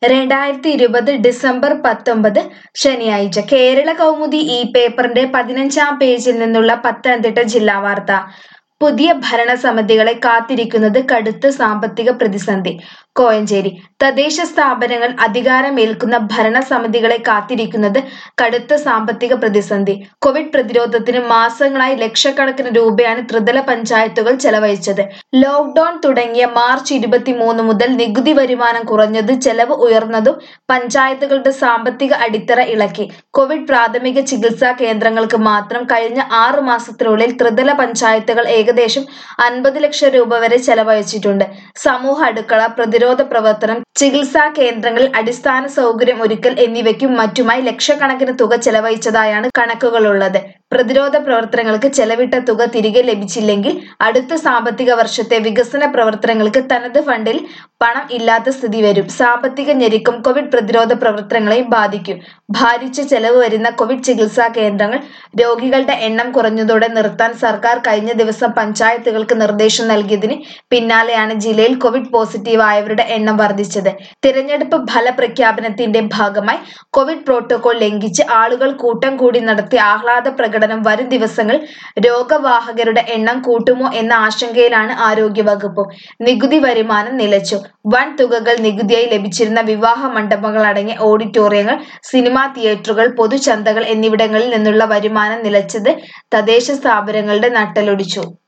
രണ്ടായിരത്തി ഇരുപത് ഡിസംബർ പത്തൊമ്പത് ശനിയാഴ്ച കേരള കൗമുദി ഈ പേപ്പറിന്റെ പതിനഞ്ചാം പേജിൽ നിന്നുള്ള പത്തനംതിട്ട ജില്ലാ വാർത്ത പുതിയ ഭരണസമിതികളെ കാത്തിരിക്കുന്നത് കടുത്ത സാമ്പത്തിക പ്രതിസന്ധി കോഴഞ്ചേരി തദ്ദേശ സ്ഥാപനങ്ങൾ അധികാരമേൽക്കുന്ന ഭരണസമിതികളെ കാത്തിരിക്കുന്നത് കടുത്ത സാമ്പത്തിക പ്രതിസന്ധി കോവിഡ് പ്രതിരോധത്തിന് മാസങ്ങളായി ലക്ഷക്കണക്കിന് രൂപയാണ് ത്രിതല പഞ്ചായത്തുകൾ ചെലവഴിച്ചത് ലോക്ഡൌൺ തുടങ്ങിയ മാർച്ച് ഇരുപത്തിമൂന്ന് മുതൽ നികുതി വരുമാനം കുറഞ്ഞത് ചെലവ് ഉയർന്നതും പഞ്ചായത്തുകളുടെ സാമ്പത്തിക അടിത്തറ ഇളക്കി കോവിഡ് പ്രാഥമിക ചികിത്സാ കേന്ദ്രങ്ങൾക്ക് മാത്രം കഴിഞ്ഞ ആറു മാസത്തിനുള്ളിൽ ത്രിതല പഞ്ചായത്തുകൾ ഏകദേശം അൻപത് ലക്ഷം രൂപ വരെ ചെലവഴിച്ചിട്ടുണ്ട് സമൂഹ അടുക്കള പ്രതിരോധ പ്രവർത്തനം ചികിത്സാ കേന്ദ്രങ്ങളിൽ അടിസ്ഥാന സൗകര്യം ഒരുക്കൽ എന്നിവയ്ക്കും മറ്റുമായി ലക്ഷക്കണക്കിന് തുക ചെലവഴിച്ചതായാണ് കണക്കുകളുള്ളത് പ്രതിരോധ പ്രവർത്തനങ്ങൾക്ക് ചെലവിട്ട തുക തിരികെ ലഭിച്ചില്ലെങ്കിൽ അടുത്ത സാമ്പത്തിക വർഷത്തെ വികസന പ്രവർത്തനങ്ങൾക്ക് തനത് ഫണ്ടിൽ പണം ഇല്ലാത്ത സ്ഥിതി വരും സാമ്പത്തിക ഞെരുക്കം കോവിഡ് പ്രതിരോധ പ്രവർത്തനങ്ങളെയും ബാധിക്കും ഭാരിച്ച ചെലവ് വരുന്ന കോവിഡ് ചികിത്സാ കേന്ദ്രങ്ങൾ രോഗികളുടെ എണ്ണം കുറഞ്ഞതോടെ നിർത്താൻ സർക്കാർ കഴിഞ്ഞ ദിവസം പഞ്ചായത്തുകൾക്ക് നിർദ്ദേശം നൽകിയതിന് പിന്നാലെയാണ് ജില്ലയിൽ കോവിഡ് പോസിറ്റീവ് ആയവരുടെ എണ്ണം വർദ്ധിച്ചത് തിരഞ്ഞെടുപ്പ് ഫലപ്രഖ്യാപനത്തിന്റെ ഭാഗമായി കോവിഡ് പ്രോട്ടോകോൾ ലംഘിച്ച് ആളുകൾ കൂട്ടം കൂടി നടത്തിയ ആഹ്ലാദ പ്രകടനം വരും ദിവസങ്ങൾ രോഗവാഹകരുടെ എണ്ണം കൂട്ടുമോ എന്ന ആശങ്കയിലാണ് ആരോഗ്യവകുപ്പും നികുതി വരുമാനം നിലച്ചു വൻ തുകകൾ നികുതിയായി ലഭിച്ചിരുന്ന വിവാഹ മണ്ഡപങ്ങൾ അടങ്ങിയ ഓഡിറ്റോറിയങ്ങൾ സിനിമാ തിയേറ്ററുകൾ പൊതുചന്തകൾ എന്നിവിടങ്ങളിൽ നിന്നുള്ള വരുമാനം നിലച്ചത് തദ്ദേശ സ്ഥാപനങ്ങളുടെ നട്ടലൊടിച്ചു